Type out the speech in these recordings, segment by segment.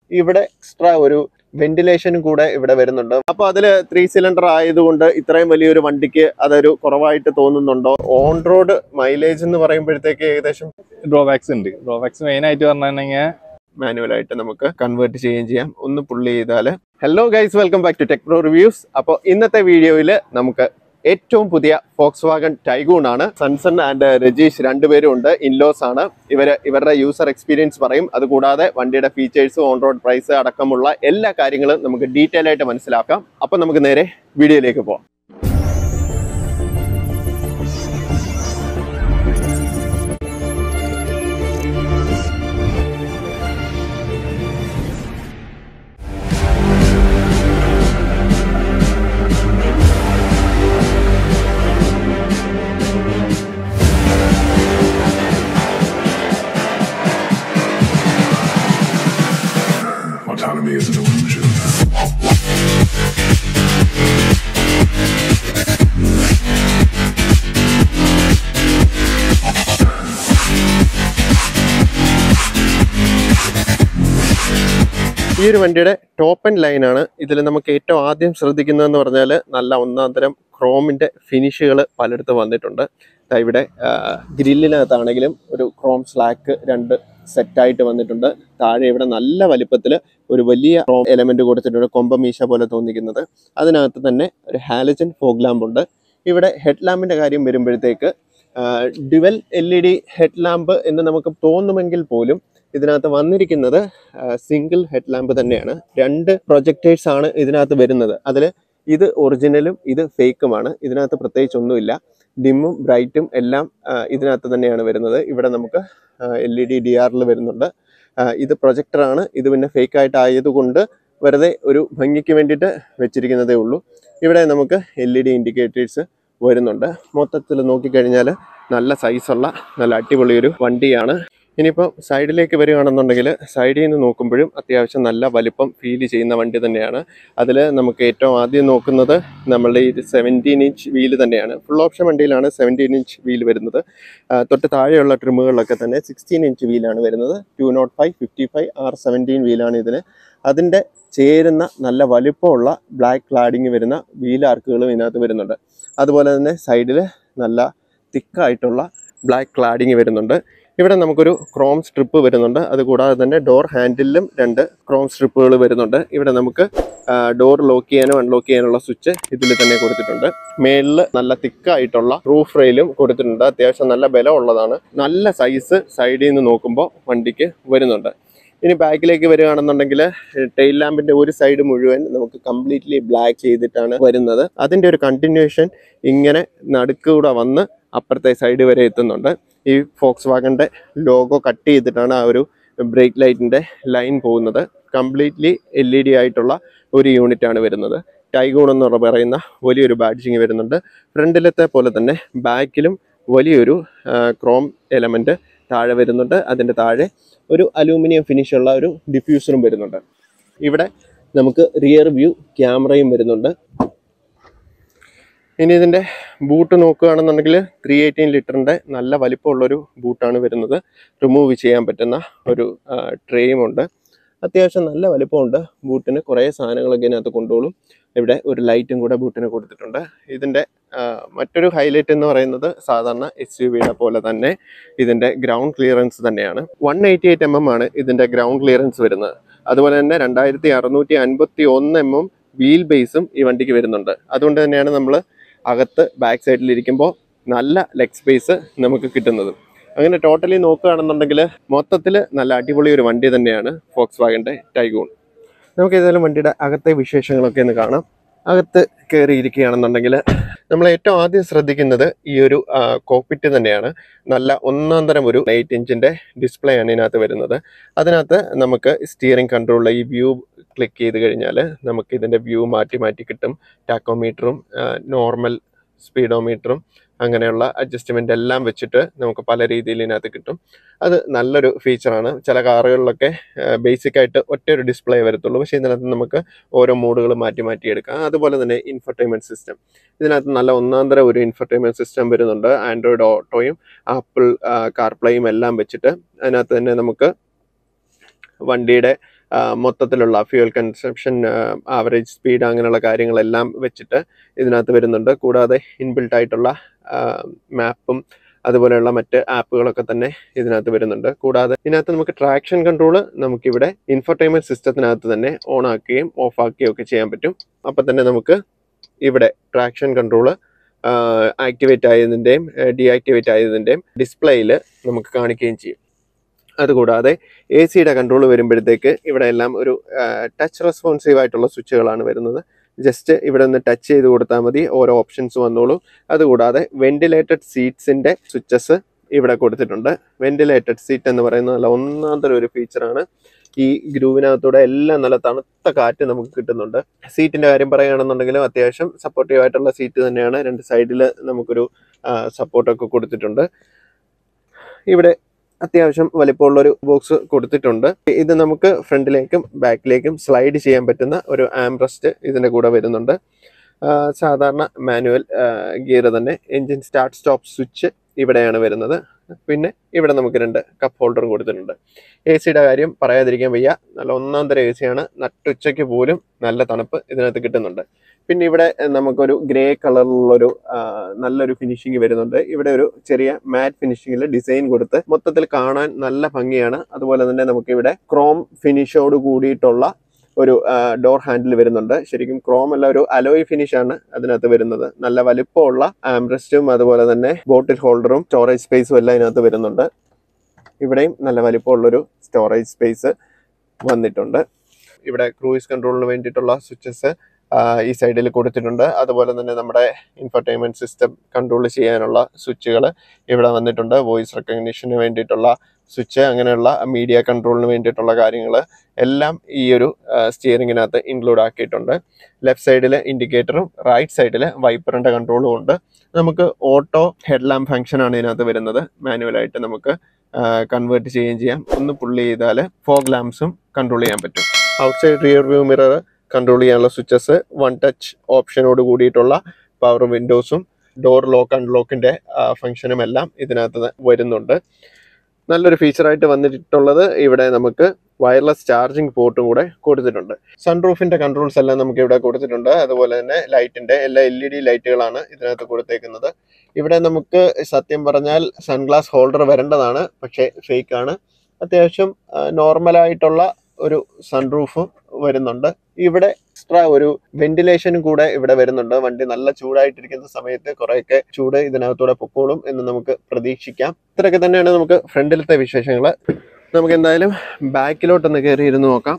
ഇവിടെ എക്സ്ട്രാ ഒരു വെന്റിലേഷനും കൂടെ ഇവിടെ വരുന്നുണ്ട് അപ്പൊ അതില് ത്രീ സിലിണ്ടർ ആയതുകൊണ്ട് ഇത്രയും വലിയൊരു വണ്ടിക്ക് അതൊരു കുറവായിട്ട് തോന്നുന്നുണ്ടോ ഓൺ റോഡ് മൈലേജ് എന്ന് പറയുമ്പോഴത്തേക്ക് ഏകദേശം ഡ്രോബാക്സ് ഉണ്ട് ഡ്രോബാക്സ് മെയിൻ ആയിട്ട് പറഞ്ഞിട്ടുണ്ടെങ്കിൽ മാനുവൽ ആയിട്ട് നമുക്ക് കൺവേർട്ട് ചെയ്യുകയും ചെയ്യാം ഒന്ന് പുള്ളി ചെയ്താൽ hello guys welcome back to tech pro reviews അപ്പോൾ ഇന്നത്തെ വീഡിയോയിൽ നമുക്ക് ഏറ്റവും പുതിയ ഫോക്സ് വാഗൺ ടൈഗൂൺ ആണ് സൺസൺ ആൻഡ് രജീഷ് രണ്ടുപേരും ഉണ്ട് ഇൻലോസ് ആണ് ഇവർ ഇവരുടെ യൂസർ എക്സ്പീരിയൻസ് പറയും അതുകൂടാതെ വണ്ടിയുടെ ഫീച്ചേഴ്സ് ഓൺ റോഡ് പ്രൈസ് അടക്കമുള്ള എല്ലാ കാര്യങ്ങളും നമുക്ക് ഡീറ്റെയിൽ ആയിട്ട് മനസ്സിലാക്കാം അപ്പം നമുക്ക് നേരെ വീഡിയോയിലേക്ക് പോകാം Autonomy is an illusion. ഈ ഒരു വണ്ടിയുടെ ടോപ്പ് ആൻഡ് ലൈനാണ് ഇതിൽ നമുക്ക് ഏറ്റവും ആദ്യം ശ്രദ്ധിക്കുന്നതെന്ന് പറഞ്ഞാൽ നല്ല ഒന്നാം തരം ക്രോമിൻ്റെ ഫിനിഷുകൾ പലയിടത്തും വന്നിട്ടുണ്ട് ദാ ഇവിടെ ഗ്രില്ലിനകത്താണെങ്കിലും ഒരു ക്രോം സ്ലാക്ക് രണ്ട് സെറ്റായിട്ട് വന്നിട്ടുണ്ട് താഴെ ഇവിടെ നല്ല വലിപ്പത്തിൽ ഒരു വലിയ ക്രോം എലമെന്റ് കൊടുത്തിട്ടുണ്ട് കൊമ്പമീശ പോലെ തോന്നിക്കുന്നത് അതിനകത്ത് തന്നെ ഒരു ഹാലജൻ ഫോഗ് ലാമ്പ് ഉണ്ട് ഇവിടെ ഹെഡ് ലാമ്പിൻ്റെ കാര്യം വരുമ്പോഴത്തേക്ക് dual L E D head lamp എന്ന് നമുക്ക് തോന്നുമെങ്കിൽ പോലും ഇതിനകത്ത് വന്നിരിക്കുന്നത് സിംഗിൾ ഹെഡ് ലാമ്പ് തന്നെയാണ് രണ്ട് പ്രൊജക്ടേഴ്സ് ആണ് ഇതിനകത്ത് വരുന്നത് അതിൽ ഇത് ഒറിജിനലും ഇത് ഫേക്കുമാണ് ഇതിനകത്ത് പ്രത്യേകിച്ച് ഒന്നുമില്ല ഡിമ്മും ബ്രൈറ്റും എല്ലാം ആ, ഇതിനകത്ത് തന്നെയാണ് വരുന്നത് ഇവിടെ നമുക്ക് എൽ ഇ ഡി ഡി ആറിൽ വരുന്നുണ്ട് ആ, ഇത് പ്രൊജക്ടറാണ് ഇത് പിന്നെ ഫേക്ക് ആയിട്ട് ആയതുകൊണ്ട് വെറുതെ ഒരു ഭംഗിക്ക് വേണ്ടിയിട്ട് വെച്ചിരിക്കുന്നതേ ഉള്ളൂ ഇവിടെ നമുക്ക് എൽ ഇ ഡി ഇൻഡിക്കേറ്റേഴ്സ് വരുന്നുണ്ട് മൊത്തത്തിൽ നോക്കിക്കഴിഞ്ഞാൽ നല്ല സൈസുള്ള നല്ല അടിപൊളി ഒരു വണ്ടിയാണ് ഇനിയിപ്പോൾ സൈഡിലേക്ക് വരികയാണെന്നുണ്ടെങ്കിൽ സൈഡിൽ നിന്ന് നോക്കുമ്പോഴും അത്യാവശ്യം നല്ല വലിപ്പം ഫീൽ ചെയ്യുന്ന വണ്ടി തന്നെയാണ് അതിൽ നമുക്ക് ഏറ്റവും ആദ്യം നോക്കുന്നത് നമ്മളുടെ ഈ സെവൻറ്റീൻ ഇഞ്ച് വീല് തന്നെയാണ് ഫുൾ ഓപ്ഷൻ വണ്ടിയിലാണ് സെവൻറ്റീൻ ഇഞ്ച് വീൽ വരുന്നത് ആ, തൊട്ട് താഴെയുള്ള ട്രിമുകളിലൊക്കെ തന്നെ സിക്സ്റ്റീൻ ഇഞ്ച് വീലാണ് വരുന്നത് two nought five fifty five R seventeen വീലാണ് ഇതിന് അതിൻ്റെ ചേരുന്ന നല്ല വലിപ്പമുള്ള ബ്ലാക്ക് ക്ലാഡിങ് വരുന്ന വീൽ ആർക്കുകളും ഇതിനകത്ത് വരുന്നുണ്ട് അതുപോലെ തന്നെ സൈഡിൽ നല്ല തിക്കായിട്ടുള്ള ബ്ലാക്ക് ക്ലാഡിങ് വരുന്നുണ്ട് ഇവിടെ നമുക്കൊരു ക്രോം സ്ട്രിപ്പ് വരുന്നുണ്ട് അതുകൂടാതെ തന്നെ ഡോർ ഹാൻഡിലും രണ്ട് ക്രോം സ്ട്രിപ്പുകൾ വരുന്നുണ്ട് ഇവിടെ നമുക്ക് ഡോർ ലോക്ക് ചെയ്യാനും അൺലോക്ക് ചെയ്യാനുള്ള സ്വിച്ച് ഇതിൽ തന്നെ കൊടുത്തിട്ടുണ്ട് മേളിൽ നല്ല തിക്കായിട്ടുള്ള റൂഫ് റെയിലും കൊടുത്തിട്ടുണ്ട് അത്യാവശ്യം നല്ല ബലമുള്ളതാണ് നല്ല സൈസ് സൈഡിൽ നിന്ന് നോക്കുമ്പോൾ വണ്ടിക്ക് വരുന്നുണ്ട് ഇനി ബാക്കിലേക്ക് വരികയാണെന്നുണ്ടെങ്കിൽ ടെയിൽ ലാമ്പിന്റെ ഒരു സൈഡ് മുഴുവൻ നമുക്ക് കംപ്ലീറ്റ്ലി ബ്ലാക്ക് ചെയ്തിട്ടാണ് വരുന്നത് അതിന്റെ ഒരു കണ്ടിന്യൂഷൻ ഇങ്ങനെ നടുക്കൂടെ വന്ന് അപ്പുറത്തെ സൈഡ് വരെ എത്തുന്നുണ്ട് ഈ ഫോക്സ് വാഗന്റെ ലോഗോ കട്ട് ചെയ്തിട്ടാണ് ആ ഒരു ബ്രേക്ക് ലൈറ്റിന്റെ ലൈൻ പോകുന്നത് കംപ്ലീറ്റ്ലി എൽ ഇ ഡി ആയിട്ടുള്ള ഒരു യൂണിറ്റ് ആണ് വരുന്നത് ടൈഗോൺ എന്ന് പറയുന്ന വലിയൊരു ബാഡ്ജിങ് വരുന്നുണ്ട് ഫ്രണ്ടിലത്തെ പോലെ തന്നെ ബാക്കിലും വലിയൊരു ക്രോം എലമെന്റ് താഴെ വരുന്നുണ്ട് അതിൻ്റെ താഴെ ഒരു അലൂമിനിയം ഫിനിഷ് ഉള്ള ഒരു ഡിഫ്യൂസറും വരുന്നുണ്ട് ഇവിടെ നമുക്ക് റിയർ വ്യൂ ക്യാമറയും വരുന്നുണ്ട് ഇനി ഇതിൻ്റെ ബൂട്ട് നോക്കുകയാണെന്നുണ്ടെങ്കിൽ ത്രീ എയ്റ്റീൻ ലിറ്ററിൻ്റെ നല്ല വലിപ്പമുള്ളൊരു ബൂട്ടാണ് വരുന്നത് റിമൂവ് ചെയ്യാൻ പറ്റുന്ന ഒരു ട്രേയും ഉണ്ട് അത്യാവശ്യം നല്ല വലിപ്പമുണ്ട് ബൂട്ടിന് കുറേ സാധനങ്ങളൊക്കെ ഇതിനകത്ത് കൊണ്ടോളും ഇവിടെ ഒരു ലൈറ്റും കൂടെ ബൂട്ടിന് കൊടുത്തിട്ടുണ്ട് ഇതിൻ്റെ ആ, മറ്റൊരു ഹൈലൈറ്റ് എന്ന് പറയുന്നത് സാധാരണ എസ് യു വിയുടെ പോലെ തന്നെ ഇതിൻ്റെ ഗ്രൗണ്ട് ക്ലിയറൻസ് തന്നെയാണ് one eighty eight M M ആണ് ഇതിൻ്റെ ഗ്രൗണ്ട് ക്ലിയറൻസ് വരുന്നത് അതുപോലെ തന്നെ രണ്ടായിരത്തി അറുന്നൂറ്റി അൻപത്തി ഒന്ന് എം എം വീൽ ബേസും ഈ വണ്ടിക്ക് വരുന്നുണ്ട് അതുകൊണ്ട് തന്നെയാണ് നമ്മൾ അകത്ത് ബാക്ക് സൈഡിൽ ഇരിക്കുമ്പോൾ നല്ല ലെഗ് സ്പേസ് നമുക്ക് കിട്ടുന്നത് അങ്ങനെ ടോട്ടലി നോക്കുകയാണെന്നുണ്ടെങ്കിൽ മൊത്തത്തിൽ നല്ല അടിപൊളി ഒരു വണ്ടി തന്നെയാണ് ഫോക്സ് വാഗൻ്റെ ടൈഗൂൺ നമുക്ക് ഏതായാലും വണ്ടിയുടെ അകത്തെ വിശേഷങ്ങളൊക്കെ ഒന്ന് കാണാം അകത്ത് കയറിയിരിക്കുകയാണെന്നുണ്ടെങ്കിൽ നമ്മൾ ഏറ്റവും ആദ്യം ശ്രദ്ധിക്കുന്നത് ഈ ഒരു കോക്പിറ്റ് തന്നെയാണ് നല്ല ഒന്നാം തരം ഒരു എയ്റ്റ് ഇഞ്ചിന്റെ ഡിസ്പ്ലേ ആണ് ഇതിനകത്ത് വരുന്നത് അതിനകത്ത് നമുക്ക് സ്റ്റിയറിംഗ് കൺട്രോളിൽ ഈ വ്യൂ ക്ലിക്ക് ചെയ്ത് കഴിഞ്ഞാൽ നമുക്ക് ഇതിന്റെ വ്യൂ മാറ്റി മാറ്റി കിട്ടും ടാക്കോമീറ്ററും നോർമൽ സ്പീഡോമീറ്ററും അങ്ങനെയുള്ള അഡ്ജസ്റ്റ്മെന്റ് എല്ലാം വെച്ചിട്ട് നമുക്ക് പല രീതിയിൽ ഇതിനകത്ത് കിട്ടും അത് നല്ലൊരു ഫീച്ചറാണ് ചില കാറുകളിലൊക്കെ ബേസിക് ആയിട്ട് ഒറ്റ ഒരു ഡിസ്പ്ലേ വരത്തുള്ളൂ പക്ഷേ ഇതിനകത്ത് നമുക്ക് ഓരോ മോഡുകൾ മാറ്റി മാറ്റി എടുക്കാം അതുപോലെ തന്നെ ഇൻഫർടൈൻമെന്റ് സിസ്റ്റം ഇതിനകത്ത് നല്ല ഒന്നാന്തര ഒരു ഇൻഫർടൈൻമെന്റ് സിസ്റ്റം വരുന്നുണ്ട് ആൻഡ്രോയിഡ് ഓട്ടോയും ആപ്പിൾ കാർപ്ലേയും എല്ലാം വെച്ചിട്ട് അതിനകത്ത് തന്നെ നമുക്ക് വണ്ടിയുടെ ആ, മൊത്തത്തിലുള്ള ഫ്യൂൽ കൺസപ്ഷൻ ആവറേജ് സ്പീഡ് അങ്ങനെയുള്ള കാര്യങ്ങളെല്ലാം വെച്ചിട്ട് ഇതിനകത്ത് വരുന്നുണ്ട് കൂടാതെ ഇൻബിൽട്ട് ആയിട്ടുള്ള മാപ്പും അതുപോലെയുള്ള മറ്റ് ആപ്പുകളൊക്കെ തന്നെ ഇതിനകത്ത് വരുന്നുണ്ട് കൂടാതെ ഇതിനകത്ത് നമുക്ക് ട്രാക്ഷൻ കൺട്രോൾ നമുക്കിവിടെ ഇൻഫർടൈൻമെന്റ് സിസ്റ്റത്തിനകത്ത് തന്നെ ഓൺ ആക്കുകയും ഓഫ് ആക്കുകയും ഒക്കെ ചെയ്യാൻ പറ്റും അപ്പം തന്നെ നമുക്ക് ഇവിടെ ട്രാക്ഷൻ കൺട്രോൾ ആക്ടിവേറ്റ് ആയതിൻ്റെയും ഡീആക്ടിവേറ്റ് ആയതിൻ്റെയും ഡിസ്പ്ലേയിൽ നമുക്ക് കാണിക്കുകയും ചെയ്യും അതുകൂടാതെ എ സിയുടെ കൺട്രോൾ വരുമ്പോഴത്തേക്ക് ഇവിടെ എല്ലാം ഒരു ടച്ച് റെസ്പോൺസീവ് ആയിട്ടുള്ള സ്വിച്ചുകളാണ് വരുന്നത് ജസ്റ്റ് ഇവിടെ ഒന്ന് ടച്ച് ചെയ്ത് കൊടുത്താൽ മതി ഓരോ ഓപ്ഷൻസ് വന്നോളും അതുകൂടാതെ വെന്റിലേറ്റഡ് സീറ്റ്സിന്റെ സ്വിച്ചസ് ഇവിടെ കൊടുത്തിട്ടുണ്ട് വെന്റിലേറ്റഡ് സീറ്റ് എന്ന് പറയുന്നത് നല്ല ഒന്നാമത്തെ ഒരു ഫീച്ചറാണ് ഈ ഗ്രൂവിനകത്തൂടെ എല്ലാം നല്ല തണുത്ത കാറ്റ് നമുക്ക് കിട്ടുന്നുണ്ട് സീറ്റിന്റെ കാര്യം പറയുകയാണെന്നുണ്ടെങ്കിലും അത്യാവശ്യം സപ്പോർട്ടീവ് ആയിട്ടുള്ള സീറ്റ് തന്നെയാണ് രണ്ട് സൈഡിൽ നമുക്കൊരു സപ്പോർട്ടൊക്കെ കൊടുത്തിട്ടുണ്ട് ഇവിടെ അത്യാവശ്യം വലിപ്പമുള്ള ഒരു ബോക്സ് കൊടുത്തിട്ടുണ്ട് ഇത് നമുക്ക് ഫ്രണ്ടിലേക്കും ബാക്കിലേക്കും സ്ലൈഡ് ചെയ്യാൻ പറ്റുന്ന ഒരു ആംറസ്റ്റ് ഇതിന്റെ കൂടെ വരുന്നുണ്ട് ആ, സാധാരണ മാനുവൽ ഗിയർ തന്നെ എൻജിൻ സ്റ്റാർട്ട് സ്റ്റോപ്പ് സ്വിച്ച് ഇവിടെയാണ് വരുന്നത് പിന്നെ ഇവിടെ നമുക്ക് രണ്ട് കപ്പ് ഹോൾഡറും കൊടുത്തിട്ടുണ്ട് എ സിയുടെ കാര്യം പറയാതിരിക്കാൻ വയ്യ നല്ല ഒന്നാം തരം എ സിയാണ് നട്ടുച്ചയ്ക്ക് പോലും നല്ല തണുപ്പ് ഇതിനകത്ത് കിട്ടുന്നുണ്ട് പിന്നെ ഇവിടെ എഹ്, നമുക്കൊരു ഗ്രേ കളറിലുള്ളൊരു ആ, നല്ലൊരു ഫിനിഷിങ് വരുന്നുണ്ട് ഇവിടെ ഒരു ചെറിയ മാറ്റ് ഫിനിഷിങ്ങിൽ ഡിസൈൻ കൊടുത്ത് മൊത്തത്തിൽ കാണാൻ നല്ല ഭംഗിയാണ് അതുപോലെ തന്നെ നമുക്ക് ഇവിടെ ക്രോം ഫിനിഷോട് കൂടിയിട്ടുള്ള ഒരു ഡോർ ഹാൻഡിൽ വരുന്നുണ്ട് ശരിക്കും ക്രോം അല്ല ഒരു അലോയ് ഫിനിഷ് ആണ് അതിനകത്ത് വരുന്നത് നല്ല വലിപ്പമുള്ള ആംബ്രസ്റ്റും അതുപോലെ തന്നെ ബോട്ടിൽ ഹോൾഡറും സ്റ്റോറേജ് സ്പേസും എല്ലാം ഇതിനകത്ത് വരുന്നുണ്ട് ഇവിടെയും നല്ല വലിപ്പമുള്ളൊരു സ്റ്റോറേജ് സ്പേസ് വന്നിട്ടുണ്ട് ഇവിടെ ക്രൂയിസ് കൺട്രോളിന് വേണ്ടിയിട്ടുള്ള സ്വിച്ചസ് ഈ സൈഡിൽ കൊടുത്തിട്ടുണ്ട് അതുപോലെ തന്നെ നമ്മുടെ ഇൻഫർടൈൻമെന്റ് സിസ്റ്റം കൺട്രോൾ ചെയ്യാനുള്ള സ്വിച്ചുകൾ ഇവിടെ വന്നിട്ടുണ്ട് വോയിസ് റെക്കഗ്നിഷന് വേണ്ടിയിട്ടുള്ള സ്വിച്ച് അങ്ങനെയുള്ള മീഡിയ കൺട്രോളിന് വേണ്ടിയിട്ടുള്ള കാര്യങ്ങൾ എല്ലാം ഈ ഒരു സ്റ്റിയറിങ്ങിനകത്ത് ഇൻക്ലൂഡ് ആക്കിയിട്ടുണ്ട് ലെഫ്റ്റ് സൈഡിൽ ഇൻഡിക്കേറ്ററും റൈറ്റ് സൈഡിൽ വൈപ്പറിന്റെ കൺട്രോളും ഉണ്ട് നമുക്ക് ഓട്ടോ ഹെഡ് ലാമ്പ് ഫംഗ്ഷൻ ആണ് ഇതിനകത്ത് വരുന്നത് മാനുവലായിട്ട് നമുക്ക് കൺവേർട്ട് ചെയ്യുകയും ചെയ്യാം ഒന്ന് പുള്ളി ചെയ്താൽ ഫോഗ് ലാംപ്സും കൺട്രോൾ ചെയ്യാൻ പറ്റും outside rear view mirror control ചെയ്യാനുള്ള സ്വിച്ചസ് വൺ ടച്ച് ഓപ്ഷനോട് കൂടിയിട്ടുള്ള പവർ വിൻഡോസും ഡോർ ലോക്ക് അൺലോക്കിന്റെ ഫംഗ്ഷനും എല്ലാം ഇതിനകത്ത് വരുന്നുണ്ട് നല്ലൊരു ഫീച്ചറായിട്ട് വന്നിട്ടുള്ളത് ഇവിടെ നമുക്ക് വയർലെസ് ചാർജിങ് പോർട്ടും കൂടെ കൊടുത്തിട്ടുണ്ട് സൺറൂഫിന്റെ കൺട്രോൾസ് എല്ലാം നമുക്ക് ഇവിടെ കൊടുത്തിട്ടുണ്ട് അതുപോലെ തന്നെ ലൈറ്റിന്റെ എല്ലാ എൽ ഇ ഡി ലൈറ്റുകളാണ് ഇതിനകത്ത് കൊടുത്തേക്കുന്നത് ഇവിടെ നമുക്ക് സത്യം പറഞ്ഞാൽ സൺഗ്ലാസ് ഹോൾഡർ വരേണ്ടതാണ് പക്ഷേ ഫേക്ക് ആണ് അത്യാവശ്യം നോർമലായിട്ടുള്ള ഒരു സൺറൂഫും വരുന്നുണ്ട് ഇവിടെ എക്സ്ട്രാ ഒരു വെന്റിലേഷനും കൂടെ ഇവിടെ വരുന്നുണ്ട് വണ്ടി നല്ല ചൂടായിട്ടിരിക്കുന്ന സമയത്ത് കുറെയൊക്കെ ചൂട് ഇതിനകത്തൂടെ പൊക്കോളും എന്ന് നമുക്ക് പ്രതീക്ഷിക്കാം ഇത്രയൊക്കെ തന്നെയാണ് നമുക്ക് ഫ്രണ്ടിലത്തെ വിശേഷങ്ങൾ നമുക്ക് എന്തായാലും ബാക്കിലോട്ടൊന്ന് കയറി ഇരുന്ന് നോക്കാം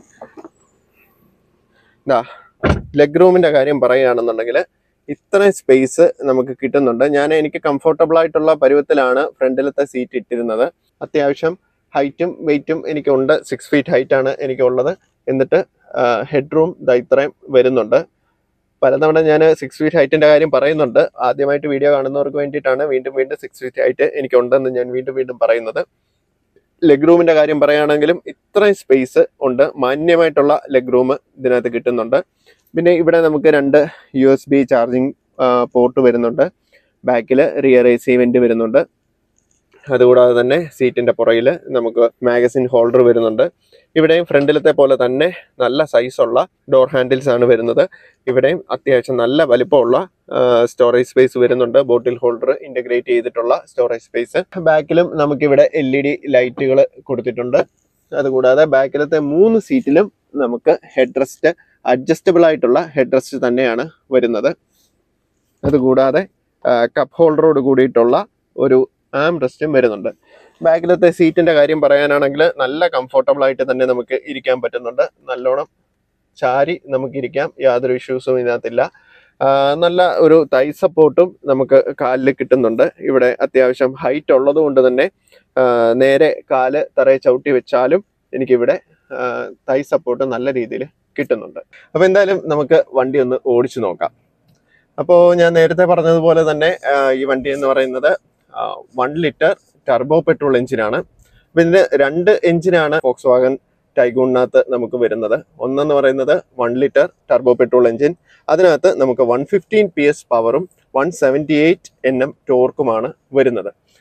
ഇതാ ലെഗ് റൂമിന്റെ കാര്യം പറയുകയാണെന്നുണ്ടെങ്കിൽ ഇത്രയും സ്പേസ് നമുക്ക് കിട്ടുന്നുണ്ട് ഞാൻ എനിക്ക് കംഫർട്ടബിൾ ആയിട്ടുള്ള പരുവത്തിലാണ് ഫ്രണ്ടിലത്തെ സീറ്റ് ഇട്ടിരുന്നത് അത്യാവശ്യം ഹൈറ്റും വെയിറ്റും എനിക്കുണ്ട് സിക്സ് ഫീറ്റ് ഹൈറ്റ് ആണ് എനിക്കുള്ളത് എന്നിട്ട് ഹെഡ് റൂം ദാ ഇത്രയും വരുന്നുണ്ട് പലതവണ ഞാൻ സിക്സ് ഫീറ്റ് ഹൈറ്റിന്റെ കാര്യം പറയുന്നുണ്ട് ആദ്യമായിട്ട് വീഡിയോ കാണുന്നവർക്ക് വേണ്ടിയിട്ടാണ് വീണ്ടും വീണ്ടും സിക്സ് ഫീറ്റ് ഹൈറ്റ് എനിക്കുണ്ടെന്ന് ഞാൻ വീണ്ടും വീണ്ടും പറയുന്നത് ലെഗ് റൂമിന്റെ കാര്യം പറയുകയാണെങ്കിലും ഇത്രയും സ്പേസ് ഉണ്ട് മാന്യമായിട്ടുള്ള ലെഗ് റൂം ഇതിനകത്ത് കിട്ടുന്നുണ്ട് പിന്നെ ഇവിടെ നമുക്ക് രണ്ട് U S B charging port വരുന്നുണ്ട് ബാക്കിൽ റിയർ എ സി വെന്റ് വരുന്നുണ്ട് അതുകൂടാതെ തന്നെ സീറ്റിന്റെ പുറകിൽ നമുക്ക് മാഗസിൻ ഹോൾഡർ വരുന്നുണ്ട് ഇവിടെയും ഫ്രണ്ടിലത്തെ പോലെ തന്നെ നല്ല സൈസുള്ള ഡോർ ഹാൻഡിൽസ് ആണ് വരുന്നത് ഇവിടെയും അത്യാവശ്യം നല്ല വലിപ്പമുള്ള സ്റ്റോറേജ് സ്പേസ് വരുന്നുണ്ട് ബോട്ടിൽ ഹോൾഡർ ഇന്റഗ്രേറ്റ് ചെയ്തിട്ടുള്ള സ്റ്റോറേജ് സ്പേസ് ബാക്കിലും നമുക്കിവിടെ എൽ ഇ ഡി ലൈറ്റുകൾ കൊടുത്തിട്ടുണ്ട് അതുകൂടാതെ ബാക്കിലത്തെ മൂന്ന് സീറ്റിലും നമുക്ക് ഹെഡ് റെസ്റ്റ് അഡ്ജസ്റ്റബിൾ ആയിട്ടുള്ള ഹെഡ് റെസ്റ്റ് തന്നെയാണ് വരുന്നത് അതുകൂടാതെ കപ്പ് ഹോൾഡറോട് കൂടിയിട്ടുള്ള ഒരു ആം റെസ്റ്റും വരുന്നുണ്ട് ബാക്കിലത്തെ സീറ്റിന്റെ കാര്യം പറയാനാണെങ്കിൽ നല്ല കംഫർട്ടബിൾ ആയിട്ട് തന്നെ നമുക്ക് ഇരിക്കാൻ പറ്റുന്നുണ്ട് നല്ലോണം ചാരി നമുക്ക് ഇരിക്കാം യാതൊരു ഇഷ്യൂസും ഇതിനകത്തില്ല ആ, നല്ല ഒരു തൈ സപ്പോർട്ടും നമുക്ക് കാലിൽ കിട്ടുന്നുണ്ട് ഇവിടെ അത്യാവശ്യം ഹൈറ്റ് ഉള്ളത് കൊണ്ട് തന്നെ ആ, നേരെ കാല് തറയെ ചവിട്ടി വെച്ചാലും എനിക്കിവിടെ ആ, തൈ സപ്പോർട്ട് നല്ല രീതിയിൽ കിട്ടുന്നുണ്ട് അപ്പൊ എന്തായാലും നമുക്ക് വണ്ടി ഒന്ന് ഓടിച്ചു നോക്കാം അപ്പോൾ ഞാൻ നേരത്തെ പറഞ്ഞതുപോലെ തന്നെ ആ, ഈ വണ്ടി എന്ന് പറയുന്നത് വൺ ലിറ്റർ ടർബോ പെട്രോൾ എഞ്ചിനാണ് അപ്പൊ ഇതിന് രണ്ട് എഞ്ചിനാണ് ഫോക്സ് വാഗൻ ടൈഗൂണിനകത്ത് നമുക്ക് വരുന്നത് ഒന്നെന്ന് പറയുന്നത് one litre turbo petrol engine അതിനകത്ത് നമുക്ക് വൺ ഫിഫ്റ്റീൻ പി എസ് പവറും one seventy eight N M ടോർക്കുമാണ് വരുന്നത്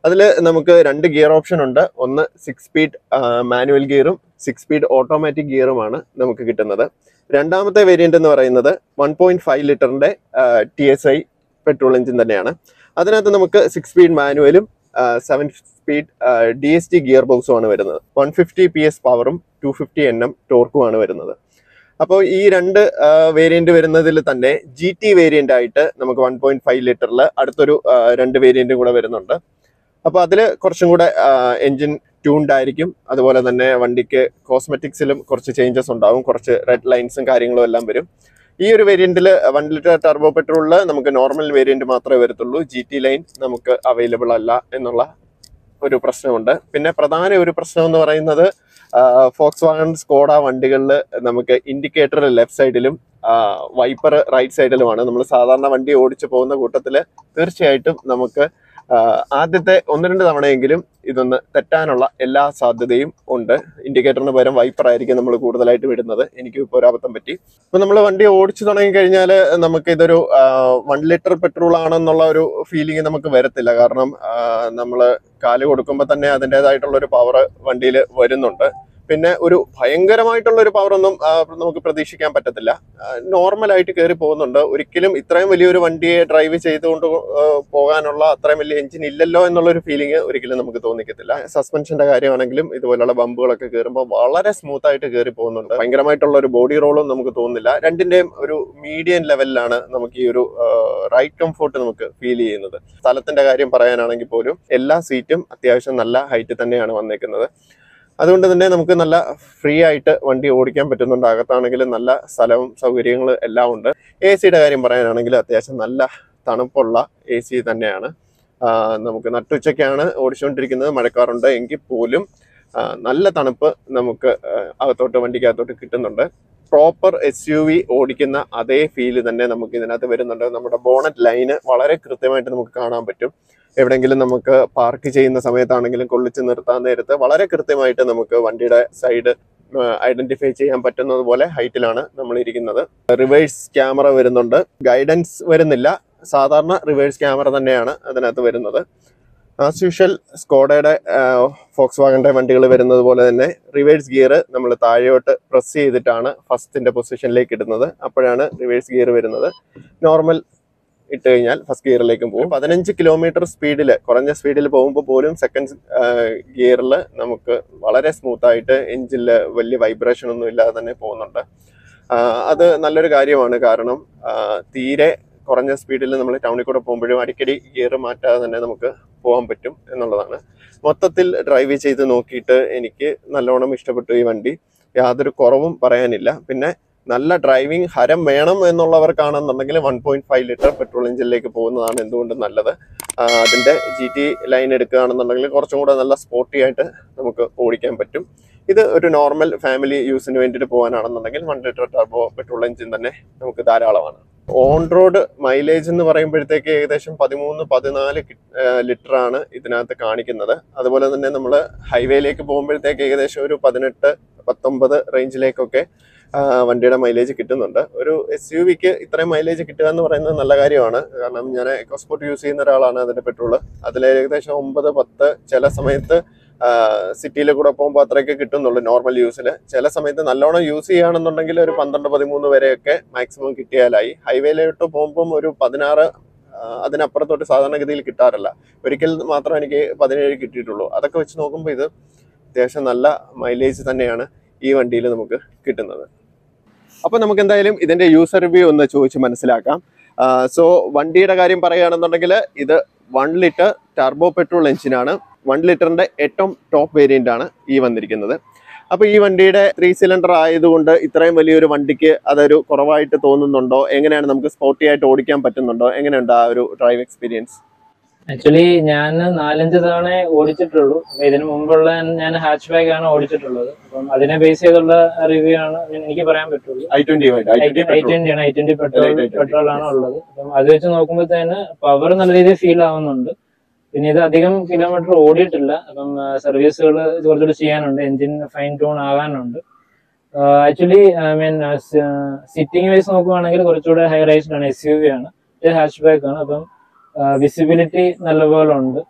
അതിൽ നമുക്ക് രണ്ട് ഗിയർ ഓപ്ഷൻ ഉണ്ട് ഒന്ന് സിക്സ് സ്പീഡ് മാനുവൽ ഗിയറും സിക്സ് സ്പീഡ് ഓട്ടോമാറ്റിക് ഗിയറുമാണ് നമുക്ക് കിട്ടുന്നത് രണ്ടാമത്തെ വേരിയന്റ് എന്ന് പറയുന്നത് വൺ പോയിന്റ് ഫൈവ് ലിറ്ററിന്റെ T S I petrol engine തന്നെയാണ് അതിനകത്ത് നമുക്ക് സിക്സ് സ്പീഡ് മാനുവലും seven speed D S T gear ബോക്സുമാണ് വരുന്നത് വൺ ഫിഫ്റ്റി പി എസ് പവറും ടു ഫിഫ്റ്റി എൻ എം ടോർക്കുമാണ് വരുന്നത് അപ്പോൾ ഈ രണ്ട് വേരിയന്റ് വരുന്നതിൽ തന്നെ ജി ടി വേരിയന്റ് ആയിട്ട് നമുക്ക് വൺ പോയിന്റ് ഫൈവ് ലിറ്ററിൽ അടുത്തൊരു ആ, രണ്ട് വേരിയന്റും കൂടെ വരുന്നുണ്ട് അപ്പോൾ അതിൽ കുറച്ചും കൂടെ എൻജിൻ ട്യൂൺഡ് ആയിരിക്കും അതുപോലെ തന്നെ വണ്ടിക്ക് കോസ്മെറ്റിക്സിലും കുറച്ച് ചേഞ്ചസ് ഉണ്ടാവും കുറച്ച് റെഡ് ലൈൻസും കാര്യങ്ങളും എല്ലാം വരും ഈ ഒരു വേരിയന്റിൽ വൺ ലിറ്റർ ടർബോ പെട്രോളിൽ നമുക്ക് നോർമൽ വേരിയന്റ് മാത്രമേ വരത്തുള്ളൂ ജി ടി ലൈൻ നമുക്ക് അവൈലബിൾ അല്ല എന്നുള്ള ഒരു പ്രശ്നമുണ്ട് പിന്നെ പ്രധാന ഒരു പ്രശ്നം എന്ന് പറയുന്നത് ഫോക്സ് വാഗൺ സ്കോഡ വണ്ടികളിൽ നമുക്ക് ഇൻഡിക്കേറ്റർ ലെഫ്റ്റ് സൈഡിലും വൈപ്പർ റൈറ്റ് സൈഡിലുമാണ് നമ്മൾ സാധാരണ വണ്ടി ഓടിച്ചു പോകുന്ന കൂട്ടത്തിൽ തീർച്ചയായിട്ടും നമുക്ക് ആ, ആദ്യത്തെ ഒന്ന് രണ്ട് തവണയെങ്കിലും ഇതൊന്ന് തെറ്റാനുള്ള എല്ലാ സാധ്യതയും ഉണ്ട് ഇൻഡിക്കേറ്ററിന് പകരം വൈപ്പർ ആയിരിക്കും നമ്മൾ കൂടുതലായിട്ട് വിടുന്നത് എനിക്ക് ഇപ്പോൾ ഒരു അബദ്ധം പറ്റി അപ്പൊ നമ്മൾ വണ്ടി ഓടിച്ചു തുടങ്ങി കഴിഞ്ഞാൽ നമുക്ക് ഇതൊരു വൺ ലിറ്റർ പെട്രോൾ ആണെന്നുള്ള ഒരു ഫീലിംഗ് നമുക്ക് വരത്തില്ല കാരണം നമ്മൾ കാല് കൊടുക്കുമ്പോൾ തന്നെ അതിൻ്റെതായിട്ടുള്ള ഒരു പവർ വണ്ടിയിൽ വരുന്നുണ്ട് പിന്നെ ഒരു ഭയങ്കരമായിട്ടുള്ള ഒരു പവർ ഒന്നും ആ, നമുക്ക് പ്രതീക്ഷിക്കാൻ പറ്റത്തില്ല നോർമൽ ആയിട്ട് കയറി പോകുന്നുണ്ട് ഒരിക്കലും ഇത്രയും വലിയൊരു വണ്ടിയെ ഡ്രൈവ് ചെയ്തുകൊണ്ട് ആ, പോകാനുള്ള അത്രയും വലിയ എഞ്ചിൻ ഇല്ലല്ലോ എന്നുള്ള ഒരു ഫീലിംഗ് ഒരിക്കലും നമുക്ക് തോന്നിക്കത്തില്ല സസ്പെൻഷന്റെ കാര്യമാണെങ്കിലും ഇതുപോലുള്ള ബമ്പുകളൊക്കെ കയറുമ്പോൾ വളരെ സ്മൂത്ത് ആയിട്ട് കയറി പോകുന്നുണ്ട് ഭയങ്കരമായിട്ടുള്ള ഒരു ബോഡി റോളും നമുക്ക് തോന്നുന്നില്ല രണ്ടിന്റെയും ഒരു മീഡിയം ലെവലിലാണ് നമുക്ക് ഈ ഒരു റൈറ്റ് കംഫോർട്ട് നമുക്ക് ഫീൽ ചെയ്യുന്നത് സ്ഥലത്തിന്റെ കാര്യം പറയാനാണെങ്കിൽ പോലും എല്ലാ സീറ്റും അത്യാവശ്യം നല്ല ഹൈറ്റ് തന്നെയാണ് വന്നേക്കുന്നത് അതുകൊണ്ട് തന്നെ നമുക്ക് നല്ല ഫ്രീ ആയിട്ട് വണ്ടി ഓടിക്കാൻ പറ്റുന്നുണ്ട് അകത്താണെങ്കിലും നല്ല സ്ഥലവും സൗകര്യങ്ങളും എല്ലാം ഉണ്ട് എ സിയുടെ കാര്യം പറയാനാണെങ്കിൽ അത്യാവശ്യം നല്ല തണുപ്പുള്ള എ സി തന്നെയാണ് ആ, നമുക്ക് നട്ടുച്ചയ്ക്കാണ് ഓടിച്ചുകൊണ്ടിരിക്കുന്നത് മഴക്കാറുണ്ട് എങ്കിൽ പോലും ആ, നല്ല തണുപ്പ് നമുക്ക് ആ, അകത്തോട്ട് വണ്ടിക്കകത്തോട്ട് കിട്ടുന്നുണ്ട് പ്രോപ്പർ എസ് യു വി ഓടിക്കുന്ന അതേ ഫീല് തന്നെ നമുക്ക് ഇതിനകത്ത് വരുന്നുണ്ട് നമ്മുടെ ബോണറ്റ് ലൈന് വളരെ കൃത്യമായിട്ട് നമുക്ക് കാണാൻ പറ്റും എവിടെയെങ്കിലും നമുക്ക് പാർക്ക് ചെയ്യുന്ന സമയത്താണെങ്കിലും കൊള്ളിച്ച് നിർത്താൻ നേരത്ത് വളരെ കൃത്യമായിട്ട് നമുക്ക് വണ്ടിയുടെ സൈഡ് ഐഡന്റിഫൈ ചെയ്യാൻ പറ്റുന്നത് പോലെ ഹൈറ്റിലാണ് നമ്മൾ ഇരിക്കുന്നത് റിവേഴ്സ് ക്യാമറ വരുന്നുണ്ട് ഗൈഡൻസ് വരുന്നില്ല സാധാരണ റിവേഴ്സ് ക്യാമറ തന്നെയാണ് അതിനകത്ത് വരുന്നത് ആസ് യൂഷ്വൽ സ്കോഡയുടെ ഫോക്സ് വാഗന്റെ വണ്ടികൾ വരുന്നത് പോലെ തന്നെ റിവേഴ്സ് ഗിയർ നമ്മൾ താഴെയോട്ട് പ്രസ് ചെയ്തിട്ടാണ് ഫസ്റ്റിന്റെ പൊസിഷനിലേക്ക് ഇടുന്നത് അപ്പോഴാണ് റിവേഴ്സ് ഗിയർ വരുന്നത് നോർമൽ ഇട്ട് കഴിഞ്ഞാൽ ഫസ്റ്റ് ഗിയറിലേക്കും പോകും പതിനഞ്ച് കിലോമീറ്റർ സ്പീഡിൽ കുറഞ്ഞ സ്പീഡിൽ പോകുമ്പോൾ പോലും സെക്കൻഡ് ഗിയറിൽ നമുക്ക് വളരെ സ്മൂത്ത് ആയിട്ട് എഞ്ചിനിൽ വലിയ വൈബ്രേഷൻ ഒന്നും ഇല്ലാതെ തന്നെ പോകുന്നുണ്ട് ആ, അത് നല്ലൊരു കാര്യമാണ് കാരണം ആ, തീരെ കുറഞ്ഞ സ്പീഡിൽ നമ്മൾ ടൗണിൽ കൂടെ പോകുമ്പോഴും അടിക്കടി ഗിയർ മാറ്റാതെ തന്നെ നമുക്ക് പോകാൻ പറ്റും എന്നുള്ളതാണ് മൊത്തത്തിൽ ഡ്രൈവ് ചെയ്ത് നോക്കിയിട്ട് എനിക്ക് നല്ലോണം ഇഷ്ടപ്പെട്ടു ഈ വണ്ടി യാതൊരു കുറവും പറയാനില്ല പിന്നെ നല്ല ഡ്രൈവിംഗ് ഹരം വേണം എന്നുള്ളവർക്കാണെന്നുണ്ടെങ്കിൽ one point five litre petrol എഞ്ചിനിലേക്ക് പോകുന്നതാണ് എന്തുകൊണ്ടും നല്ലത് ആ, അതിന്റെ ജി ടി ലൈൻ എടുക്കുകയാണെന്നുണ്ടെങ്കിൽ കുറച്ചും കൂടെ നല്ല സ്പോർട്ടി ആയിട്ട് നമുക്ക് ഓടിക്കാൻ പറ്റും ഇത് ഒരു നോർമൽ ഫാമിലി യൂസിന് വേണ്ടിയിട്ട് പോകാനാണെന്നുണ്ടെങ്കിൽ one litre turbo petrol engine തന്നെ നമുക്ക് ധാരാളമാണ് ഓൺ റോഡ് മൈലേജ് എന്ന് പറയുമ്പോഴത്തേക്ക് ഏകദേശം പതിമൂന്ന് പതിനാല് ലിറ്റർ ആണ് ഇതിനകത്ത് കാണിക്കുന്നത് അതുപോലെ തന്നെ നമ്മൾ ഹൈവേയിലേക്ക് പോകുമ്പോഴത്തേക്ക് ഏകദേശം ഒരു പതിനെട്ട് പത്തൊമ്പത് റേഞ്ചിലേക്കൊക്കെ ആ, വണ്ടിയുടെ മൈലേജ് കിട്ടുന്നുണ്ട് ഒരു എസ് യു വിക്ക് ഇത്രയും മൈലേജ് കിട്ടുക എന്ന് പറയുന്നത് നല്ല കാര്യമാണ് കാരണം ഞാൻ എക്കോസ്പോർട്ട് യൂസ് ചെയ്യുന്ന ഒരാളാണ് അതിന്റെ പെട്രോൾ അതിൽ ഏകദേശം ഒമ്പത് പത്ത് ചില സമയത്ത് സിറ്റിയിൽ കൂടെ പോകുമ്പോൾ അത്രയൊക്കെ കിട്ടുന്നുള്ളൂ നോർമൽ യൂസിൽ ചില സമയത്ത് നല്ലോണം യൂസ് ചെയ്യുകയാണെന്നുണ്ടെങ്കിൽ ഒരു പന്ത്രണ്ട് പതിമൂന്ന് വരെയൊക്കെ മാക്സിമം കിട്ടിയാലായി ഹൈവേയിലോട്ട് പോകുമ്പം ഒരു പതിനാറ് ആ, അതിനപ്പുറത്തോട്ട് സാധാരണഗതിയിൽ കിട്ടാറില്ല ഒരിക്കൽ മാത്രം എനിക്ക് പതിനേഴ് കിട്ടിയിട്ടുള്ളൂ അതൊക്കെ വെച്ച് നോക്കുമ്പോൾ ഇത് അത്യാവശ്യം നല്ല മൈലേജ് തന്നെയാണ് ഈ വണ്ടിയിൽ നമുക്ക് കിട്ടുന്നത് അപ്പോൾ നമുക്ക് എന്തായാലും ഇതിന്റെ യൂസർ റിവ്യൂ ഒന്ന് ചോദിച്ച് മനസ്സിലാക്കാം സോ വണ്ടിയുടെ കാര്യം പറയുകയാണെന്നുണ്ടെങ്കിൽ ഇത് വൺ ലിറ്റർ ടർബോ പെട്രോൾ എഞ്ചിനാണ് വൺ ലിറ്ററിന്റെ ഏറ്റവും ടോപ്പ് വേരിയന്റ് ആണ് ഈ വന്നിരിക്കുന്നത് അപ്പോൾ ഈ വണ്ടിയുടെ ത്രീ സിലിണ്ടർ ആയതുകൊണ്ട് ഇത്രയും വലിയൊരു വണ്ടിക്ക് അതൊരു കുറവായിട്ട് തോന്നുന്നുണ്ടോ എങ്ങനെയാണ് നമുക്ക് സ്പോർട്ടി ആയിട്ട് ഓടിക്കാൻ പറ്റുന്നുണ്ടോ എങ്ങനെയുണ്ട് ആ ഒരു ഡ്രൈവ് എക്സ്പീരിയൻസ് ആക്ച്വലി ഞാൻ നാലഞ്ച് തവണ ഓടിച്ചിട്ടുള്ളൂ അപ്പൊ ഇതിനു മുമ്പുള്ള ഞാൻ ഹാച്ച് ബാഗ് ആണ് ഓടിച്ചിട്ടുള്ളത് അപ്പം അതിനെ ബേസ് ചെയ്തുള്ള റിവ്യൂ ആണ് എനിക്ക് പറയാൻ പറ്റുള്ളൂ ഐ ട്വന്റി ഐ ട്വന്റി ആണ് ഐ ട്വന്റി പെട്രോൾ അതെ, I20. പെട്രോൾ ആണ് ഉള്ളത് അപ്പം അത് വെച്ച് നോക്കുമ്പോൾ തന്നെ പവർ നല്ല രീതിയിൽ ഫീൽ ആവുന്നുണ്ട് പിന്നെ ഇത് അധികം കിലോമീറ്റർ ഓടിയിട്ടില്ല അപ്പം സർവീസുകൾ കുറച്ചുകൂടി ചെയ്യാനുണ്ട് എഞ്ചിൻ ഫൈൻ ട്യൂൺ ആകാനുണ്ട് actually I mean sitting wise നോക്കുവാണെങ്കിൽ കുറച്ചുകൂടെ ഹൈ റൈസ്ഡ് ആണ് എസ് യു വി ആണ് ഹാച്ച് ബാക്ക് ആണ് അപ്പം വിസിബിലിറ്റി നല്ലപോലെ ഉണ്ട്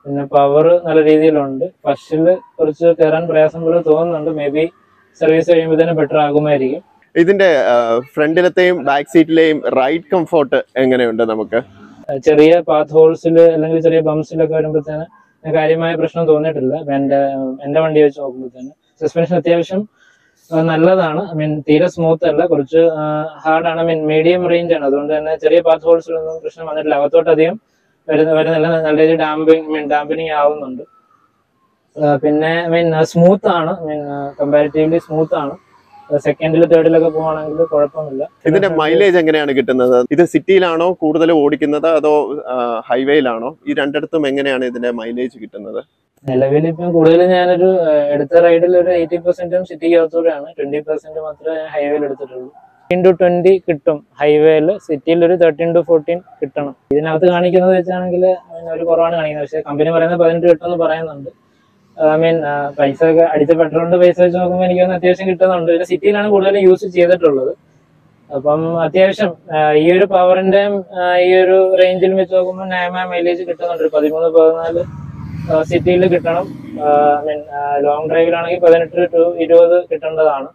പിന്നെ പവർ നല്ല രീതിയിലുണ്ട് ഫസ്റ്റിൽ കുറച്ച് കയറാൻ പ്രയാസം പോലെ തോന്നുന്നുണ്ട് മേ ബി സർവീസ് കഴിയുമ്പോൾ തന്നെ ബെറ്റർ ആകുമായിരിക്കും ഇതിന്റെ ഫ്രണ്ടിലത്തെയും ബാക്ക് സീറ്റിലെയും റൈഡ് കംഫോർട്ട് എങ്ങനെയുണ്ട് നമുക്ക് അഹ് ചെറിയ പാത്ത് ഹോൾസിൽ അല്ലെങ്കിൽ ചെറിയ ബംസിലൊക്കെ വരുമ്പോഴത്തേന് കാര്യമായ പ്രശ്നം തോന്നിയിട്ടില്ല അപ്പൊ എന്റെ എന്റെ വണ്ടി വെച്ച് നോക്കുമ്പോഴത്തേന് സസ്പെൻഷൻ അത്യാവശ്യം ആ, നല്ലതാണ് ഐ മീൻ തീരെ സ്മൂത്ത് അല്ല കുറച്ച് ഹാർഡാണ് ഐ മീൻ മീഡിയം റേഞ്ച് ആണ് അതുകൊണ്ട് തന്നെ ചെറിയ പാത്ത് ഹോൾസിലൊന്നും പ്രശ്നം വന്നിട്ടില്ല അകത്തോട്ട് അധികം വരുന്ന വരുന്നില്ല നല്ല രീതിയിൽ ഡാമ്പിങ് മീൻ ഡാമ്പിനിങ് ആവുന്നുണ്ട് ആ, പിന്നെ ഐ മീൻ സ്മൂത്ത് ആണ് ഐ മീൻ കമ്പാരിറ്റീവ്ലി സ്മൂത്ത് ആണ് സെക്കൻഡിൽ തേർഡിലൊക്കെ പോവാണെങ്കിൽ കുഴപ്പമില്ല ഇതിന്റെ മൈലേജ് എങ്ങനെയാണ് കിട്ടുന്നത് ഇത് സിറ്റിയിലാണോ കൂടുതൽ ഓടിക്കുന്നത് അതോ ഹൈവേയിലാണോ ഈ രണ്ടിടത്തും എങ്ങനെയാണ് ഇതിന്റെ മൈലേജ് കിട്ടുന്നത് നിലവിൽ ഇപ്പം കൂടുതൽ ഞാനൊരു ആ, എടുത്ത റൈഡിൽ ഒരു എയ്റ്റി പെർസെന്റും സിറ്റിക്കകത്തൂടെയാണ് ട്വന്റി പെർസെന്റ് മാത്രമേ ഹൈവേയിൽ എടുത്തിട്ടുള്ളൂ ഫിഫ്റ്റീൻ ടു ട്വന്റി കിട്ടും ഹൈവേയിൽ സിറ്റിയിൽ ഒരു തേർട്ടീൻ ടു ഫോർട്ടീൻ കിട്ടണം ഇതിനകത്ത് കാണിക്കുന്നത് വെച്ചാണെങ്കിൽ ഒരു കുറവാണ് കാണിക്കുന്നത് പക്ഷേ കമ്പനി പറയുന്നത് പതിനെട്ട് കിട്ടുമെന്ന് പറയുന്നുണ്ട് ഐ മീൻ പൈസ ഒക്കെ അടിച്ച പെട്രോളിന്റെ പൈസ വെച്ച് നോക്കുമ്പോൾ എനിക്ക് തോന്നുന്നു അത്യാവശ്യം കിട്ടുന്നുണ്ട് പിന്നെ സിറ്റിയിലാണ് കൂടുതലും യൂസ് ചെയ്തിട്ടുള്ളത് അപ്പം അത്യാവശ്യം ആ, ഈ ഒരു പവറിന്റെ ഈ ഒരു റേഞ്ചിൽ വെച്ച് നോക്കുമ്പോൾ ന്യായമായ മൈലേജ് കിട്ടുന്നുണ്ട് ഒരു പതിമൂന്ന് പതിനാല് സിറ്റിയിൽ കിട്ടണം ഐ മീൻ ലോങ് ഡ്രൈവിലാണെങ്കിൽ പതിനെട്ട് ടു ഇരുപത് കിട്ടേണ്ടതാണ്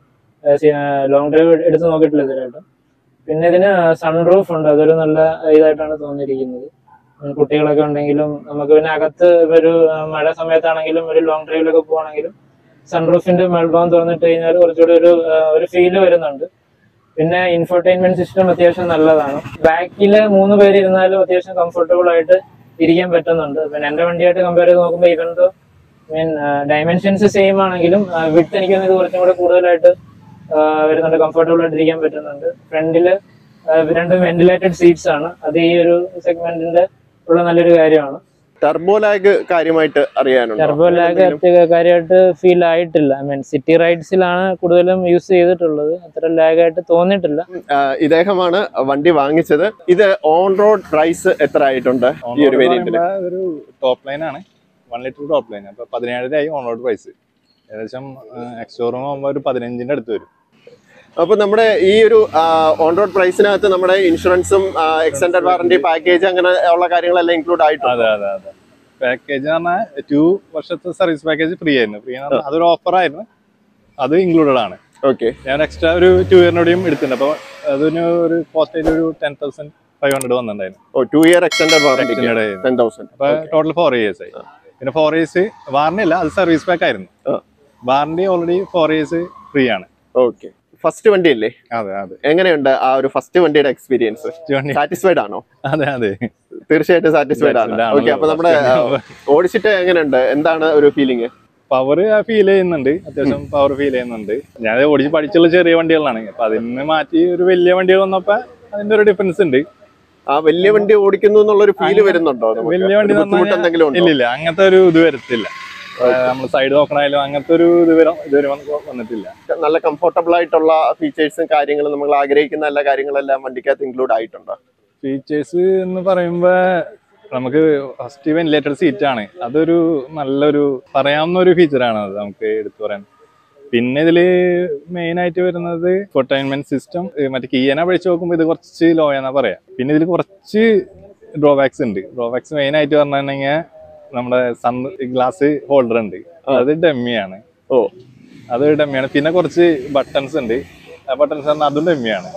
ലോങ് ഡ്രൈവ് എടുത്ത് നോക്കിയിട്ടില്ല ഇതിലായിട്ട് പിന്നെ ഇതിന് സൺറൂഫ് ഉണ്ട് അതൊരു നല്ല ഇതായിട്ടാണ് തോന്നിയിരിക്കുന്നത് ഉം കുട്ടികളൊക്കെ ഉണ്ടെങ്കിലും നമുക്ക് പിന്നെ അകത്ത് ഒരു ആ, മഴ സമയത്താണെങ്കിലും ഒരു ലോങ് ഡ്രൈവിലൊക്കെ പോവാണെങ്കിലും സൺറൂഫിന്റെ മേൽഭാഗം തുറന്നിട്ട് കഴിഞ്ഞാൽ കുറച്ചുകൂടി ഒരു ആ, ഒരു ഫീല് വരുന്നുണ്ട് പിന്നെ ഇൻഫർടൈൻമെന്റ് സിസ്റ്റം അത്യാവശ്യം നല്ലതാണ് ബാക്കില് മൂന്ന് പേര് ഇരുന്നാലും അത്യാവശ്യം കംഫർട്ടബിൾ ആയിട്ട് ഇരിക്കാൻ പറ്റുന്നുണ്ട് പിന്നെ എന്റെ വണ്ടിയായിട്ട് കമ്പയർ ചെയ്ത് നോക്കുമ്പോൾ ഇവൻ ദോ മീൻ ഡയമെൻഷൻസ് സെയിം ആണെങ്കിലും വിട്ട് എനിക്ക് തോന്നുന്നു ഇത് കുറച്ചും കൂടെ കൂടുതലായിട്ട് ആ, വരുന്നുണ്ട് കംഫർട്ടബിൾ ആയിട്ട് ഇരിക്കാൻ പറ്റുന്നുണ്ട് ഫ്രണ്ടില് രണ്ട് വെന്റിലേറ്റഡ് സീറ്റ്സ് ആണ് അത് ഈ ഒരു സെഗ്മെന്റിന്റെ ഉള്ള നല്ലൊരു കാര്യമാണ് ടർബോ ലാഗ് കാര്യമായിട്ട് അറിയാനുണ്ടോ ടർബോ ലാഗ് കാര്യമായിട്ട് ഫീൽ ആയിട്ടില്ല ഐ മീൻ സിറ്റി റൈഡ്സിലാണ് കൂടുതലും യൂസ് ചെയ്തിട്ടുള്ളത് അത്ര ലാഗ് ആയിട്ട് തോന്നിയിട്ടില്ല ആ, ഇദ്ദേഹമാണ് വണ്ടി വാങ്ങിച്ചത് ഇത് ഓൺ റോഡ് പ്രൈസ് എത്ര ആയിട്ടുണ്ട് ഈ ഒരു വേരിയന്റിൽ ഒരു ടോപ്പ് ലൈൻ ആണ് വൺ ലിറ്റർ ടോപ്പ് ലൈൻ അപ്പൊ പതിനേഴരയായി ഓൺ റോഡ് പ്രൈസ് ഏകദേശം എക്സ്റ്റോറും ആകുമ്പോൾ ഒരു പതിനഞ്ചിന്റെ അടുത്ത് വരും അപ്പൊ നമ്മുടെ ഈ ഒരു ഓൺ റോഡ് പ്രൈസിനകത്ത് നമ്മുടെ ഇൻഷുറൻസും എക്സ്റ്റൻഡഡ് വാറന്റി പാക്കേജ് അങ്ങനെ ഉള്ള കാര്യങ്ങളെല്ലാം ഇൻക്ലൂഡ് ആയിട്ടുണ്ട് അതെ അതെ അതെ പാക്കേജ് എന്ന് പറഞ്ഞാൽ ടു വർഷത്തെ സർവീസ് പാക്കേജ് ഫ്രീ ആയിരുന്നു ഫ്രീ എന്ന് പറഞ്ഞാൽ അതൊരു ഓഫർ ആയിരുന്നു അത് ഇൻക്ലൂഡഡ് ആണ് ഓക്കെ ഞാൻ എക്സ്ട്രാ ഒരു ടു ഇയറിനോടെയും എടുത്തിട്ടുണ്ട് അപ്പോൾ അതിന് ഒരു കോസ്റ്റ് ഒരു ടെൻ തൗസൻഡ് ഫൈവ് ഹൺഡ്രഡ് വന്നിട്ടുണ്ടായിരുന്നു oh two year extended warranty Extended ആയിരുന്നു. ടെൻ തൗസൻഡ് അപ്പൊ ടോട്ടൽ ഫോർ ഇയേഴ്സ് ആയി പിന്നെ ഫോർ ഇയേഴ്സ് വാറണ്ടി അല്ല അത് സർവീസ് പാക്ക് ആയിരുന്നു ആ. Warranty already four years free ആണ് ഓക്കെ ഫസ്റ്റ് വണ്ടി അല്ലേ അതെ അതെ എങ്ങനെയുണ്ട് ആ ഒരു ഫസ്റ്റ് വണ്ടിയുടെ എക്സ്പീരിയൻസ് വണ്ടി സാറ്റിസ്ഫൈഡ് ആണോ അതെ അതെ തീർച്ചയായിട്ടും സാറ്റിസ്ഫൈഡ് ആണ് Satisfied ഓക്കെ അപ്പൊ നമ്മുടെ ആ, ഓടിച്ചിട്ട് എങ്ങനെയുണ്ട് എന്താണ് ഒരു ഫീലിംഗ് പവർ ഫീൽ ചെയ്യുന്നുണ്ട് അത്യാവശ്യം പവർ ഫീൽ ചെയ്യുന്നുണ്ട് ഞാൻ ഓടിച്ച് പഠിച്ചുള്ള ചെറിയ വണ്ടികളാണ് അപ്പൊ അതിന് മാറ്റി ഒരു വലിയ വണ്ടികൾ വന്നപ്പോ അതിന്റെ ഒരു ഡിഫറൻസ് ഉണ്ട് ആ വലിയ വണ്ടി ഓടിക്കുന്നു എന്നുള്ള ഒരു ഫീല് അങ്ങനെ വരുന്നുണ്ടോ നമുക്ക്? വലിയ വണ്ടി ഒരു ബുദ്ധിമുട്ട് എന്തെങ്കിലും ഉണ്ടോ ഇല്ലില്ല അങ്ങനത്തെ ഒരു ഇത് വരത്തില്ല നമ്മൾ സൈഡ് നോക്കണായാലും അങ്ങനത്തെ ഒരു ഇത് വരാൻ ഇതുവരെ വന്ന് വന്നിട്ടില്ല നല്ല കംഫർട്ടബിൾ ആയിട്ടുള്ള ഫീച്ചേഴ്സും കാര്യങ്ങളും നമ്മൾ ആഗ്രഹിക്കുന്ന എല്ലാ കാര്യങ്ങളെല്ലാം വണ്ടിക്കകത്ത് ഇൻക്ലൂഡ് ആയിട്ടുണ്ടോ ഫീച്ചേഴ്സ് എന്ന് പറയുമ്പോ നമുക്ക് ഫസ്റ്റ് വെന്റിലേറ്റഡ് സീറ്റ് ആണ് അതൊരു നല്ലൊരു പറയാവുന്ന ഒരു ഫീച്ചറാണ് അത് നമുക്ക് എടുത്തു പറയാൻ പിന്നെ ഇതില് മെയിൻ ആയിട്ട് വരുന്നത് ഫൊട്ടൈൻമെന്റ് സിസ്റ്റം മറ്റേ കീയനെ അപേക്ഷിച്ച് നോക്കുമ്പോൾ ഇത് കുറച്ച് ലോ എന്നാ പറയാ പിന്നെ ഇതിൽ കുറച്ച് ഡ്രോബാക്സ് ഉണ്ട് ഡ്രോബാക്സ് മെയിൻ ആയിട്ട് പറഞ്ഞിട്ടുണ്ടെങ്കിൽ നമ്മുടെ സൺ ഗ്ലാസ് ഹോൾഡർ ഉണ്ട് അത് ഡെമ്മിയാണ് ഓ അത് ഡെമ്മിയാണ് പിന്നെ കുറച്ച് ബട്ടൺസ് ഉണ്ട് ആ ബട്ടൺസ് പറഞ്ഞാൽ അതും ഡെമ്മിയാണ്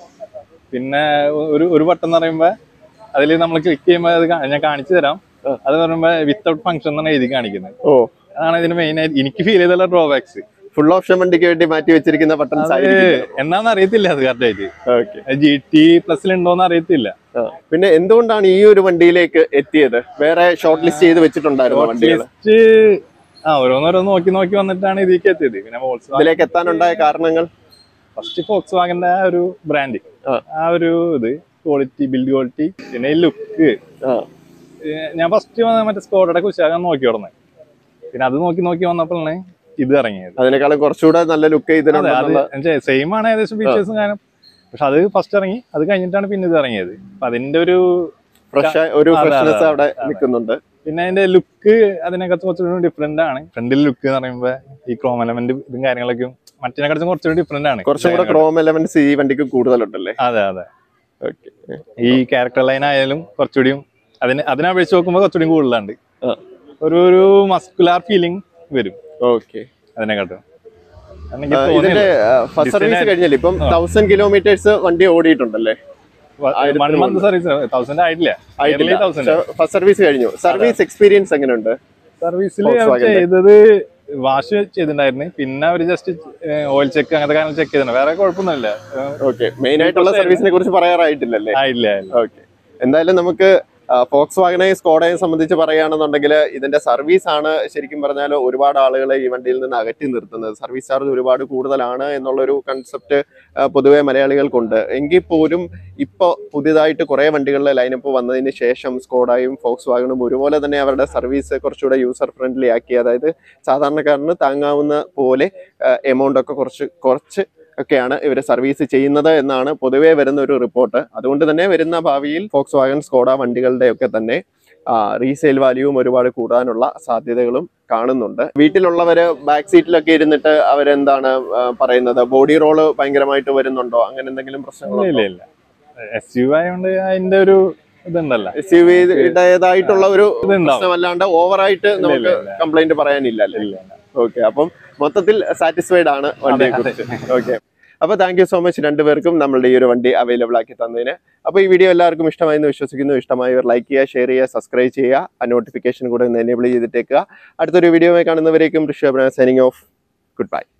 പിന്നെ ഒരു ഒരു ബട്ടൺ എന്ന് പറയുമ്പോൾ അതിൽ നമ്മൾ ക്ലിക്ക് ചെയ്യുമ്പോൾ അത് കാ- ഞാൻ കാണിച്ചു തരാം അത് പറയുമ്പോൾ വിത്തൗട്ട് ഫംഗ്ഷൻ എന്നാണ് എഴുതി കാണിക്കുന്നത് ഓ അതാണ് ഇതിന് മെയിൻ ആയിട്ട് എനിക്ക് ഫീൽ ചെയ്തുള്ള ഡ്രോബാക്സ് ഫുൾ ഓപ്ഷൻ വണ്ടിക്ക് വേണ്ടി മാറ്റി വെച്ചിരിക്കുന്ന ബട്ടൺസ് അത് ആയിരിക്കും എന്നാന്ന് അറിയത്തില്ല അത് കറക്റ്റ് ആയിട്ട് ഓക്കെ ജി ടി പ്ലസിൽ ഉണ്ടോന്ന് അറിയത്തില്ല പിന്നെ എന്തുകൊണ്ടാണ് ഈ ഒരു വണ്ടിയിലേക്ക് എത്തിയത് വേറെ ഷോർട്ട് ലിസ്റ്റ് ചെയ്ത് വെച്ചിട്ടുണ്ടായിരുന്നു വണ്ടികൾ ലിസ്റ്റ് ആ ഓരോന്നോരോന്ന് നോക്കി നോക്കി വന്നിട്ടാണ് ഇതിലേക്ക് എത്തിയത് പിന്നെ വോൾസ് ഇതിലേക്ക് എത്താനുണ്ടായ കാരണങ്ങൾ ഫസ്റ്റ് ഫോക്സ് വാഗന്റെ ആ ഒരു ബ്രാൻഡ് ആ. ആ ഒരു ഇത് ക്വാളിറ്റി ബിൽഡ് ക്വാളിറ്റി പിന്നെ ലുക്ക് ആ ഞാൻ ഫസ്റ്റ് മറ്റേ സ്കോഡയുടെ കുശാകം നോക്കി തുടങ്ങി പിന്നെ അത് നോക്കി നോക്കി വന്നപ്പോഴാണ് ഇത് ഇറങ്ങിയത് അതിനേക്കാളും കുറച്ചുകൂടെ നല്ല ലുക്ക് അതെ ഇതിനുണ്ടെന്നുള്ള അത് സെയിം ആണ് ഏകദേശം ഫീച്ചേഴ്സും കാരണം പക്ഷെ അത് ഫസ്റ്റ് ഇറങ്ങി അത് കഴിഞ്ഞിട്ടാണ് പിന്നെ ഇത് ഇറങ്ങിയത് അപ്പൊ അതിന്റെ ഒരു ഫ്രഷ് ഒരു അതെ, അതെ, ഫ്രഷ്നെസ് അതെ, അവിടെ അതെ. നിൽക്കുന്നുണ്ട് പിന്നെ അതിന്റെ ലുക്ക് അതിനെക്കാളും കുറച്ചുകൂടി ഡിഫറെന്റ് ആണ് ഫ്രണ്ടിൽ ലുക്ക് എന്ന് പറയുമ്പോ ഈ ക്രോം എലമെന്റ് ഇതും കാര്യങ്ങളൊക്കെ മറ്റിനെക്കാളും കുറച്ചുകൂടി ഡിഫറെന്റ് ആണ് കുറച്ചും കൂടെ ക്രോം എലമെന്റ്സ് ഈ വണ്ടിക്ക് കൂടുതലുണ്ടല്ലേ അതെ അതെ ഓക്കെ ഈ ക്യാരക്ടർ ലൈൻ ആയാലും കുറച്ചുകൂടിയും അതിന് അതിനെ അപേക്ഷിച്ച് നോക്കുമ്പോൾ കുറച്ചുകൂടി കൂടുതലുണ്ട് ഒരു ഒരു മസ്കുലാർ ഫീലിംഗ് വരും ഓക്കെ അതിനെക്കാട്ടും അതെനിക്ക് ഇതിന്റെ തോന്നിയത്. ഫസ്റ്റ് സർവീസ് Design- കഴിഞ്ഞല്ലേ ഇപ്പം ആ. തൗസൻഡ് കിലോമീറ്റേഴ്സ് വണ്ടി ഓടിയിട്ടുണ്ടല്ലേ വൺ ആയിരത്തിന് മന്ത് സർവീസ് തൗസൻഡ് ആയിട്ടില്ല ആയിട്ടില്ല തൗസൻഡ് ഫസ്റ്റ് സർവീസ് കഴിഞ്ഞു സർവീസ് എക്സ്പീരിയൻസ് എങ്ങനെയുണ്ട് സർവീസിൽ Volkswagen ന്റെ. ചെയ്തത് വാഷ് ചെയ്തിട്ടുണ്ടായിരുന്നു പിന്നെ അവര് ജസ്റ്റ് ഓയിൽ ചെക്ക് അങ്ങനത്തെ കാര്യങ്ങൾ ചെക്ക് ചെയ്തിട്ടുണ്ട് വേറെ കുഴപ്പമൊന്നുമില്ല ഓക്കെ മെയിൻ ആയിട്ടുള്ള സർവീസിനെ കുറിച്ച് പറയാറായിട്ടില്ലല്ലേ ആയില്ല ആയില്ല. ഓക്കെ എന്തായാലും നമുക്ക് ഫോക്സ് വാഗനെയും സ്കോഡയെയും സംബന്ധിച്ച് പറയുകയാണെന്നുണ്ടെങ്കിൽ ഇതിന്റെ സർവീസ് ആണ് ശരിക്കും പറഞ്ഞാൽ ഒരുപാട് ആളുകളെ ഈ വണ്ടിയിൽ നിന്ന് അകറ്റി നിർത്തുന്നത് സർവീസ് ചാർജ് ഒരുപാട് കൂടുതലാണ് എന്നുള്ളൊരു കൺസെപ്റ്റ് പൊതുവെ മലയാളികൾക്കുണ്ട് എങ്കിൽ പോലും ഇപ്പോൾ പുതിയതായിട്ട് കുറേ വണ്ടികളിലെ ലൈനപ്പ് വന്നതിന് ശേഷം സ്കോഡായും ഫോക്സ് വാഗണും ഒരുപോലെ തന്നെ അവരുടെ സർവീസ് കുറച്ചുകൂടെ യൂസർ ഫ്രണ്ട്ലി ആക്കി അതായത് സാധാരണക്കാരന് താങ്ങാവുന്ന പോലെ എമൗണ്ട് ഒക്കെ കുറച്ച് കുറച്ച് ഒക്കെയാണ് ഇവർ സർവീസ് ചെയ്യുന്നത് എന്നാണ് പൊതുവേ വരുന്ന ഒരു റിപ്പോർട്ട് അതുകൊണ്ട് തന്നെ വരുന്ന ഭാവിയിൽ ഫോക്സ് വാഗൺ സ്കോഡ വണ്ടികളുടെ ഒക്കെ തന്നെ റീസെയിൽ വാല്യൂവും ഒരുപാട് കൂടാനുള്ള സാധ്യതകളും കാണുന്നുണ്ട് വീട്ടിലുള്ളവര് ബാക്ക് സീറ്റിലൊക്കെ ഇരുന്നിട്ട് അവരെന്താണ് ആ, പറയുന്നത് ബോഡി റോള് ഭയങ്കരമായിട്ട് വരുന്നുണ്ടോ അങ്ങനെ എന്തെങ്കിലും ഇല്ല പ്രശ്നങ്ങളോ ഇല്ല ഇല്ല എസ് യു ആയതുകൊണ്ട് അതിന്റെ ഒരു ഇതുണ്ടല്ലോ എസ് യു വിയുടേതായിട്ടുള്ള ഒരു ഇതുണ്ടാവും പ്രശ്നമല്ലാണ്ട് ഓവറായിട്ട് ഇല്ല, നമുക്ക് ഇല്ല. കംപ്ലൈന്റ് പറയാനില്ല അല്ലേ ഇല്ല ഓക്കെ അപ്പം മൊത്തത്തിൽ സാറ്റിസ്ഫൈഡ് ആണ് വണ്ടിയെ കുറിച്ച് ഓക്കെ അപ്പൊ താങ്ക് യു സോ മച്ച് രണ്ടുപേർക്കും നമ്മളുടെ ഈ ഒരു വണ്ടി അവൈലബിൾ ആക്കി തന്നതിന് അപ്പൊ ഈ വീഡിയോ എല്ലാവർക്കും ഇഷ്ടമായി എന്ന് വിശ്വസിക്കുന്നു ഇഷ്ടമായവർ ലൈക്ക് ചെയ്യുക ഷെയർ ചെയ്യുക സബ്സ്ക്രൈബ് ചെയ്യുക ആ നോട്ടിഫിക്കേഷൻ കൂടെ ഒന്ന് എനേബിൾ ചെയ്തിട്ടേക്കുക അടുത്തൊരു വീഡിയോ കാണുന്നവരേക്കും Rishabha signing off good by